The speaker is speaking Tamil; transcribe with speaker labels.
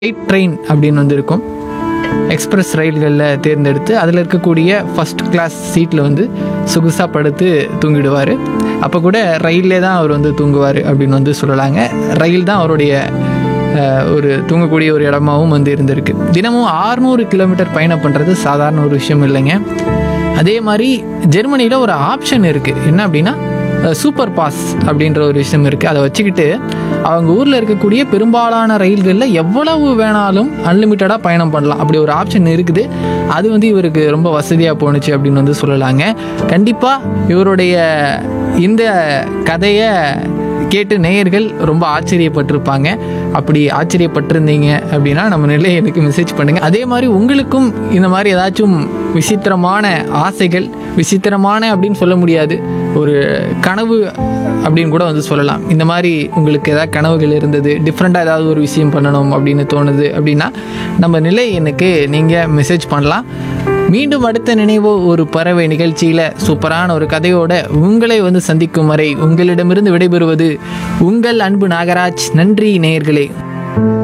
Speaker 1: லைட் ட்ரெயின் அப்படின்னு வந்து இருக்கும் எக்ஸ்பிரஸ் ரயில்களில் தேர்ந்தெடுத்து அதில் இருக்கக்கூடிய ஃபஸ்ட் கிளாஸ் சீட்டில் வந்து சொகுசாக படுத்து தூங்கிடுவார் அப்போ கூட ரயிலே தான் அவர் வந்து தூங்குவார் அப்படின்னு வந்து சொல்லலாங்க ரயில் தான் அவருடைய அஹ், ஒரு தூங்கக்கூடிய ஒரு இடமாவும் வந்து இருந்திருக்கு தினமும் 600 கிலோமீட்டர் பயணம் பண்ணுறது சாதாரண ஒரு விஷயம் இல்லைங்க அதே மாதிரி ஜெர்மனியில் ஒரு ஆப்ஷன் இருக்குது என்ன அப்படின்னா சூப்பர் பாஸ் அப்படின்ற ஒரு விஷயம் இருக்குது அதை வச்சுக்கிட்டு அவங்க ஊரில் இருக்கக்கூடிய பெரும்பாலான ரயில்களில் எவ்வளவு வேணாலும் அன்லிமிட்டடாக பயணம் பண்ணலாம் அப்படி ஒரு ஆப்ஷன் இருக்குது அது வந்து இவருக்கு ரொம்ப வசதியாக போணுச்சு அப்படின்னு வந்து சொல்லலாங்க கண்டிப்பாக இவருடைய இந்த கதையை கேட்டு நேயர்கள் ரொம்ப ஆச்சரியப்பட்டிருப்பாங்க அப்படி ஆச்சரியப்பட்டிருந்தீங்க அப்படின்னா நம்ம நிலையை எனக்கு மெசேஜ் பண்ணுங்கள் அதே மாதிரி உங்களுக்கும் இந்த மாதிரி ஏதாச்சும் விசித்திரமான ஆசைகள் விசித்திரமான அப்படின்னு சொல்ல முடியாது ஒரு கனவு அப்படின்னு கூட வந்து சொல்லலாம் இந்த மாதிரி உங்களுக்கு ஏதாவது கனவுகள் இருந்தது டிஃப்ரெண்ட்டாக ஏதாவது ஒரு விஷயம் பண்ணணும் அப்படின்னு தோணுது அப்படின்னா நம்ம நிலை எனக்கு நீங்கள் மெசேஜ் பண்ணலாம் மீண்டும் அடுத்த நினைவோ ஒரு பறவை நிகழ்ச்சியில் சூப்பரான ஒரு கதையோட உங்களை வந்து சந்திக்கும் வரை உங்களிடமிருந்து விடைபெறுவது உங்கள் அன்பு நாகராஜ் நன்றி நேயர்களே